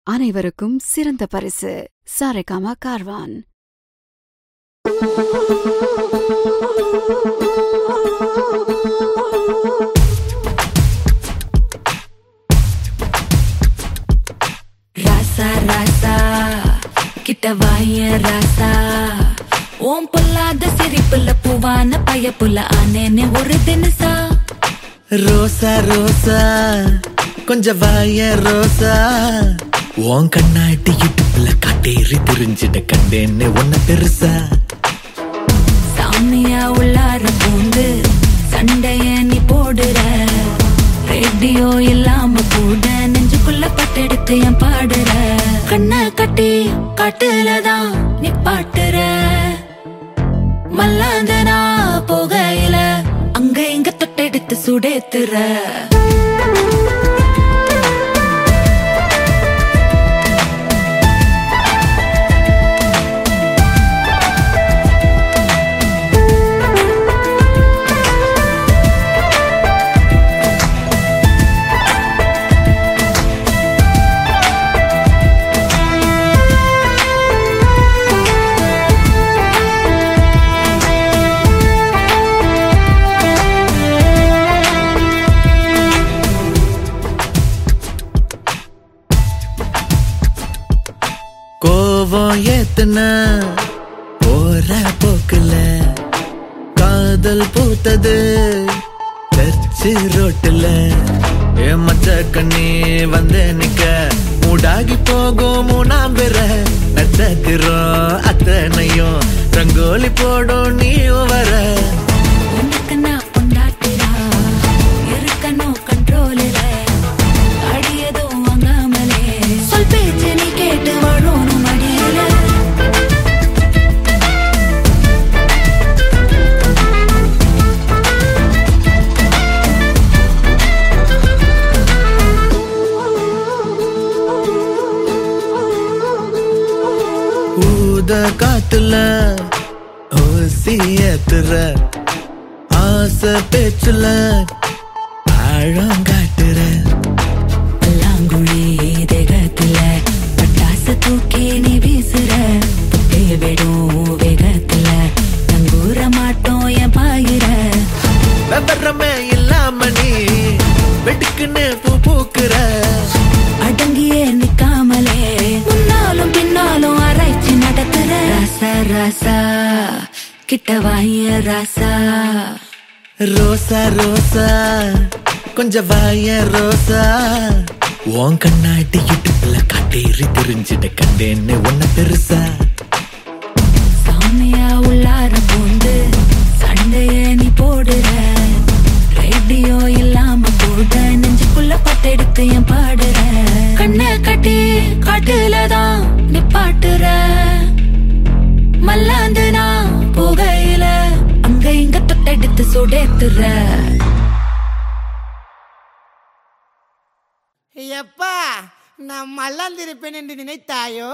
அனைவருக்கும் சிறந்த பரிசு சாரேகாமா கார்வான் ராசா ராசா கிட்ட வாய ராசா ஓம் பொல்லாத சிரிப்புல பூவான பயப்புல ஆனேனே ஒரு தினசா ரோசா ரோசா கொஞ்சம் வாய ரோசா உன் கண்ணாடி இடுப்புல காட்டேறி தெரிஞ்சிட கண்டேன்னு ஒன்ன பெருசா சாமியா உள்ளார பூந்து சண்டைய நீ போடுற ரேடியோ இல்லாம கூட நெஞ்சுக்குள்ள பட்டெடுத்து என் பாடுற கண்ணை கட்டி காட்டுலதான் நீ பாட்டுற மல்லாந்தனா போகையில அங்க இங்க தொட்டெடுத்து சுடேத்துற கோவம் ஏத்துன போற போக்குல காதல் பூத்தது சர்ச்சு ரோட்டுல ஏ மச்ச கண்ணி வந்து நிக்க மூடாகி போகும் மூணாம் பெற நட்சத்திரம் அத்தனையும் ரங்கோலி போடும் நீ வர உனக்கு நான் பொண்டாட்டிடா இருக்கணும் கண்ட்ரோலில் அடியதும் வாங்காமலே சொல் பேச்சு நீ கேட்டு வாழணும் மடியில ஊத காத்துல ஓசி ஏத்துற ஆசை பேச்சுல ஆழம் காட்டுற பல்லாங்குழி தேகத்துல பட்டாசு தூக்கி நீ வீசுற புட்டைய விடும் வேகத்துல தங்கூர மாட்டோம் என் பாயிர விவரமே இல்லாம நீ வெட்டுக்குன்னு பூ பூக்குற அடங்கியே நிக்காமலே முன்னாலும் பின்னாலும் ஆராய்ச்சி நடத்துற ராசா ராசா கிட்ட வாய ராசா ரோசா ரோசா கொஞ்சம் வாய ரோசா உன் கண்ணாடி இடுப்புல காட்டேறி தெரிஞ்சிட கண்டேன்னு ஒன்ன பெருசா சாமியா உள்ளார பூந்து சண்டைய நீ போடுற ரேடியோ இல்லாம கூட நெஞ்சுக்குள்ள பட்டெடுத்து என் பாடுற கண்ணை கட்டி காட்டுலதான் நீ பாட்டுற மல்லாந்து நான் போகையில அங்க இங்க தொட்டெடுத்து சுடேத்துற எப்பா நான் மல்லாந்திருப்பேன் என்று நினைத்தாயோ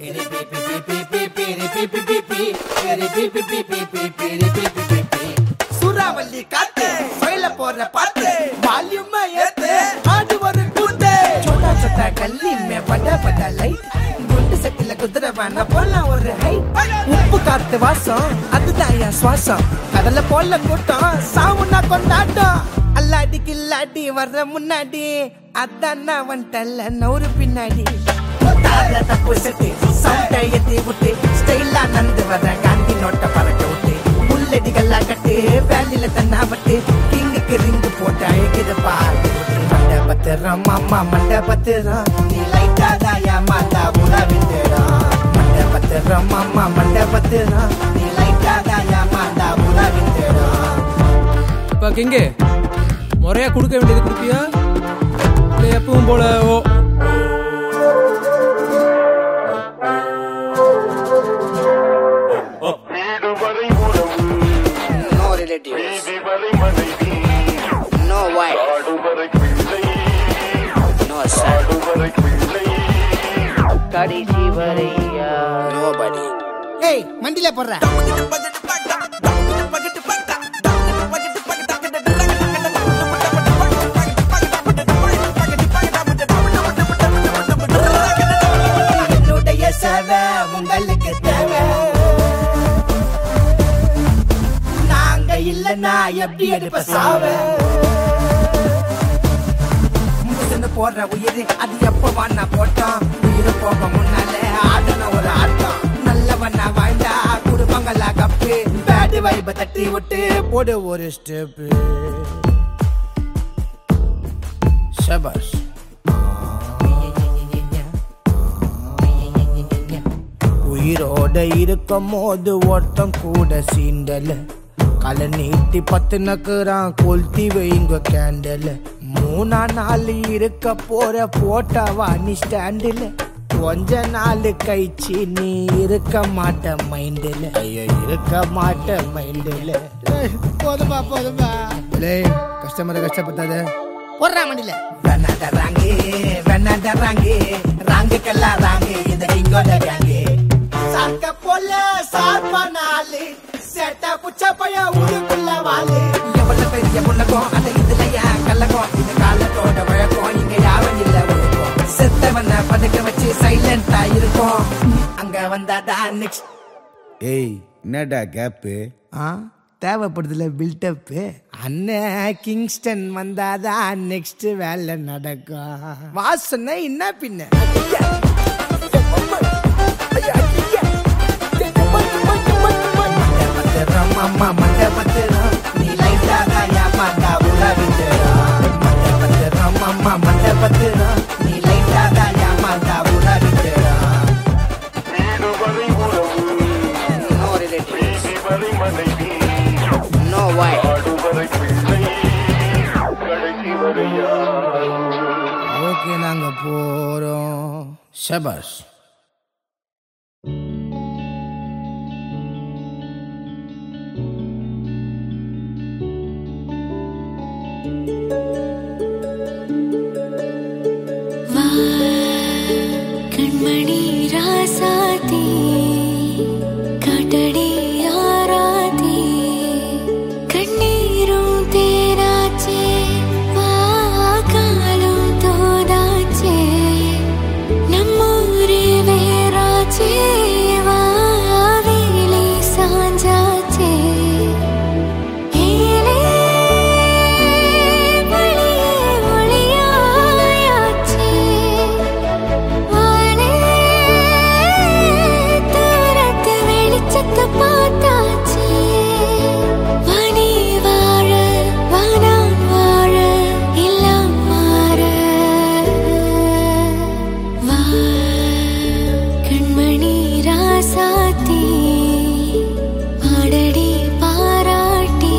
சூறாவளி காத்து சொயில போற பாட்டு வால்யூம் ஏத்து ஆடு ஒரு கூத்து சோட்டா சோட்டா கல்லி மே பட பட லைட் குண்டு சட்டில குதிரை வேணா போலாம் ஒரு ஹை உப்பு காத்து வாசம் அதுதான் என் சுவாசம் கடல போல கூட்டம் சாவுனா கொண்டாட்டம் அல்லாடி கில்லாடி வர்ற முன்னாடி அதான் நான் வந்துட்டல்ல நூறு பின்னாடி தார தப்பு செட்டு சவுண்ட ஏத்தி விட்டு ஸ்டைலா நந்து வர காந்தி நோட்ட பறக்க விட்டு புல்லடிகளா கட்டு வேலில தன்னா வட்டு கிங்குக்கு ரிங்கு போட்டு அழகிற பாட்டு மண்ட பத்திரம் மாமா மண்ட பத்திரம் நீ லைட்டா தாயா மாதா உலா விட்டுடும் மண்ட பத்திரம் மாமா மண்ட பத்திரம் நீ லைட்டா தாயா மாதா உலா விட்டுடும் இப்ப கிங்கு முறையா கொடுக்க வேண்டியது கொடுப்பியா இல்ல எப்பவும் போல ஓ வீடுவரை உறவு நோ ரிலேட்டிவ் வீதிவரை மனைவி நோ வைஃப் ஆடுவரை பிள்ளை நோ சன் ஆடுவரை பிள்ளை நோபடி ஏய் மண்டில போடுற உங்களுக்கு தேவை நாங்க இல்லைன்னா எப்படி எடுப்ப சாவ முசுன்னு போடுற உயிர் அது எப்ப வாண்ணா போட்டோம் உயிர் போக முன்னாலே ஆடன ஒரு ஆட்டம் நல்லவனா வாழ்ந்தா குடும்பங்களா கப்பு பேடு வைப தட்டி விட்டு போடு ஒரு ஸ்டெப்பு சபாஷ் உயிரோட இருக்கும் போது ஒருத்தன் கூட சீண்டல கலை நீட்டி பத்து நக்குறான் கொளுத்தி வைங்க கேண்டல மூணா நாள் இருக்க போற போட்டவா நீ ஸ்டாண்டில் கொஞ்ச நாள் கழிச்சு நீ இருக்க மாட்ட மைண்டில் ஐயோ இருக்க மாட்ட மைண்டில் போதுமா போதுமா கஸ்டமரை கஷ்டப்பட்டாத போடுறா மண்டில வேணாண்ட ராங்கு வேணாண்ட ராங்கு ராங்குக்கெல்லாம் ராங்கு இந்த இங்கோட கேங்கு சாக்க போல சார்பா நாலு செட்ட புச்ச பைய ஊருக்குள்ள வாழு எவ்வளவு பெரிய முன்னகம் அந்த இதுல ஏன் கல்லகம் இந்த காலத்தோட வழக்கம் இங்க யாரும் இல்ல ஒழுக்கம் செத்தவன பதுக்க வச்சு சைலண்டா இருக்கும் அங்க வந்தாதான் நெக்ஸ்ட் ஏய் என்னடா கேப்பு ஆ தேவைப்படுதுல பில்டப்பு அண்ணன் கிங்ஸ்டன் வந்தாதான் நெக்ஸ்ட் வேலை நடக்கும் வாசனை என்ன பின்ன அம்மா மண்ட பத்திரம் நீ லைட்டாக ஏமாந்தா உறவிட்டுறான் மண்ட பத்திரம் அம்மா மண்ட பத்திரம் நீ லைட்டாக ஏமாந்தா உறவிட்டுறான் வீடு வரை உறவு நோ ரிலேட்டிவ் வீதி வரை மனைவி நோ வாய் ஆடு வரை பிள்ளை கடைசி வரை யார் ஓகே நாங்க போறோம் ஷபாஷ் வா கண்மணி ராசாதி காட்டடி ஆராதி கண்ணீரும் தேராச்சே வா காலும் தோதாச்சே நம்மூரு வேறாச்சே வா வேலி சாஞ்சாச்சே ஏலே வழியே ஒளியாயாச்சே வானே தூரத்து வெளிச்சத்தை பார்த்தாச்சே வானி வாழ வானான் வாழ எல்லாம் மாற வா கண்மணி ராசாத்தி பாடடி பாராட்டி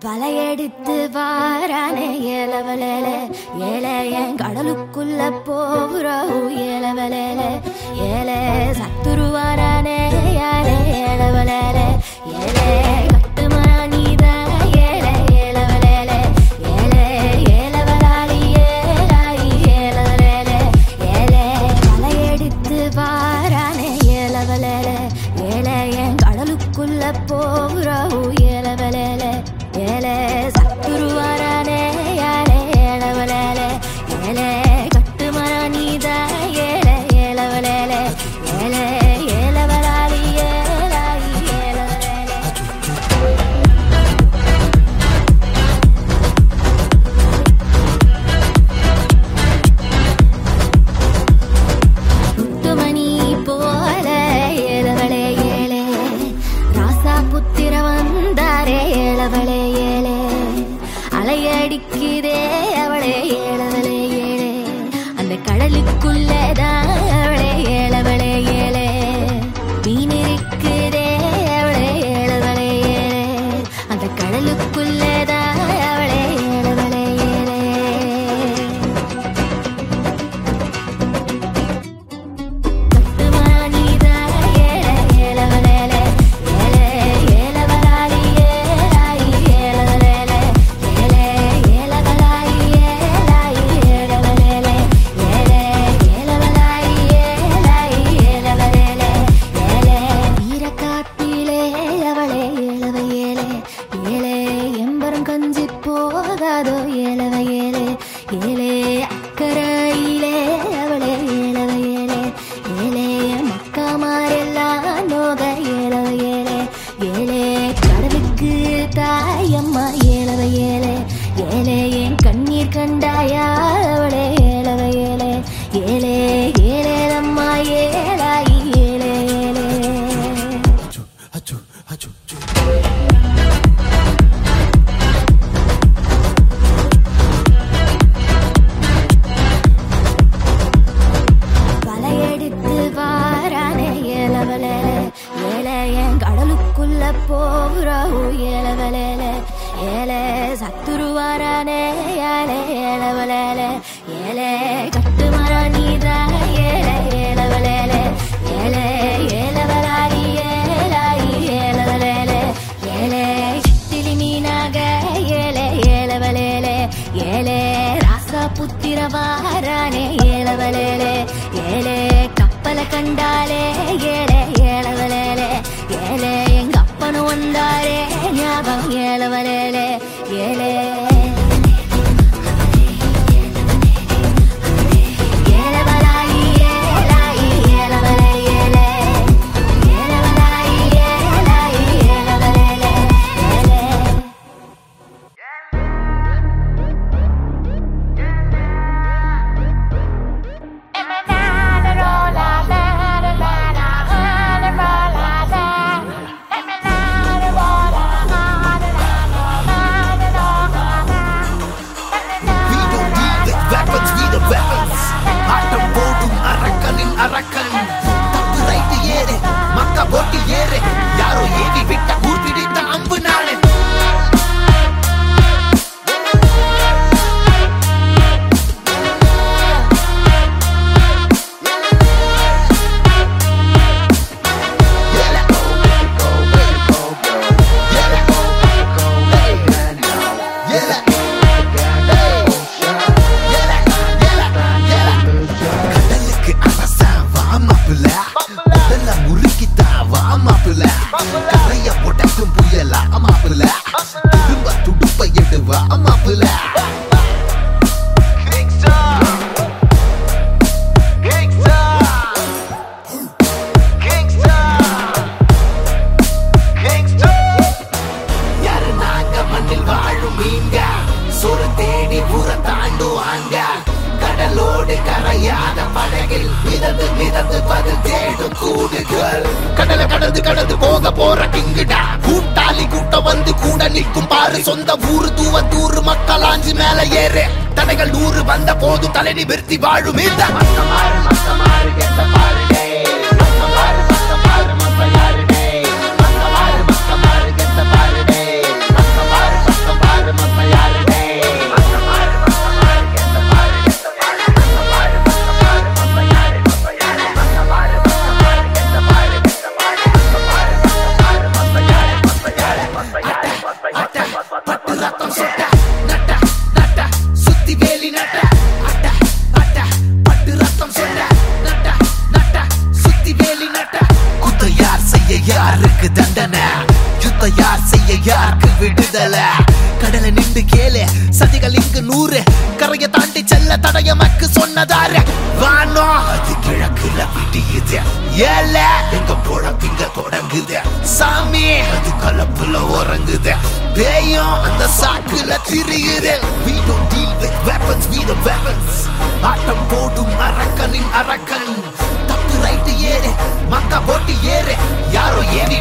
வலையெடுத்து வாரானே ஏலவலேல ஏல என் கடலுக்குள்ள போகிற ஏலவலேல ஏல சத்துருவாரானே யாரே ஏலவலேல ஏலே கட்டுமரா நீதான் ஏலே ஏலவலேல ஏலே ஏலவலாளி ஏலாயி ஏலவலேல ஏலே வலையெடுத்து வாரானே ஏலவலேல ஏல என் கடலுக்குள்ள போகிற ஏலவலேல ஏலே சத்துருவாரானே யாரே ஏலவலேல ஏலே கட்டுமரா நீதான் ஏலே ஏலவலேல ஏலே ஏலவலாளி ஏலாயி ஏலவலேல முத்துமணி போல ஏழவளே ஏழே ராசா புத்திர வந்தாரே ஏழவளே ஏழே அலையடிக்குதே அவளே ஏழவளே ஏழே அந்த கடலுக்குள்ளதான் அவளே ஏழவளே ஏழே மீன் இருக்குதே அவளே ஏழவளே ஏழே அந்த கடலுக்குள்ளதான் அவளே ஏழவளே ஏழே போகாதோ ஏலவ ஏலே ஏலே அக்கறையிலே அவளே ஏலவ ஏலே ஏலே மக்காமாரெல்லாம் நோக ஏலவ ஏலே ஏலே கடவுக்கு தாயம்மா ஏலவ ஏலே ஏலே என் கண்ணீர் கண்டாயா அவளே ஏலவ ஏலே ஏலே ஏலேலம்மா ஏலாயி ஏலே ஏலே வலையெடுத்து வாரானே ஏலவலேல ஏல என் கடலுக்குள்ள போகிற ஏலவலேல ஏல சத்துருவாரானே ஏலே ஏலவலேல ஏலே கட்டுமரா நீதான் ஏலே ஏலவலேல ஏலே ஏலவலாரி ஏலாயி ஏலவலேல ஏலே சித்திலி மீனாக ஏலே ஏலவலேலே ஏலே ராசா புத்திர வாரானே ஏலவலேலே ஏலே கப்பல கண்டாலே ஏலே ஏலவலேலே ஏலே எங்க அப்பனு வந்தாரே ஞாபகம் ஏலவலேலே ஏலே ஏலவலாயி ஏலாயி ஏலவலே ஏலே ஏலவலாயி ஏலாயி ஏலவலேலே ஏலே We don't deal with weapons, we the weapons. ஆட்டம் போடும் அரக்கனின் அரக்கன் தப்பு ரைட்டு ஏறு மக்க போட்டி ஏறு யாரோ ஏவி விட்ட ஊர் பிடித்த அம்பு நாளே கடலுக்கு அரசன் வா மாப்பிள்ள உடல முறுக்கித்தா வா மாப்பிள்ள கரைய உடைக்கும் புயலா மாப்பிள்ள திரும்ப துடுப்பை எடு வா மாப்பிள்ள யாரு நாங்க மண்ணில் வாழும் மீங்க சொரு தேடி புற தாண்டுவாங்க கடலோடு கரையாத படகில் மிதந்து மிதந்து பதில் தேடும் கூடுகள் கடலை கடந்து கடந்து போக போற கிங்குடா கூட்டாளி கூட்டம் வந்து கூட நிற்கும் பாரு சொந்த ஊரு தூவ தூரு மக்களாஞ்சி மேல ஏறு தடைகள் நூறு வந்த போது தலை நிமிர்த்தி வாழும் இந்த மத்தமாறு மத்தமாறு கெட்ட பாரு டேய். மத்தமாறு மத்தமாறு மத்த யாரு டேய். மத்தமாறு மத்தமாறு கெட்ட பாரு டேய். மத்தமாறு மத்தமாறு செய்ய யாருக்கு தண்டனை யுத்தம் யார் செய்ய யாருக்கு விடுதலை கடலை நின்று கேளு சதிகள் இங்கு நூறு கரையை தாண்டி செல்ல தடயமக்கு சொன்னதாரு வானம் அது கிழக்குல விடியுது ஏல எங்க பொழப்பிங்க தொடங்குது சாமி அது கலப்புல உறங்குது பேயும் அந்த சாக்குல திரியுது we don't deal with weapons we the weapons ஆட்டம் போடும் அரக்கனின் அரக்கன் தப்பு ரைட்டு ஏறு மக்கா போட்டு ஏறு யாரோ ஏறி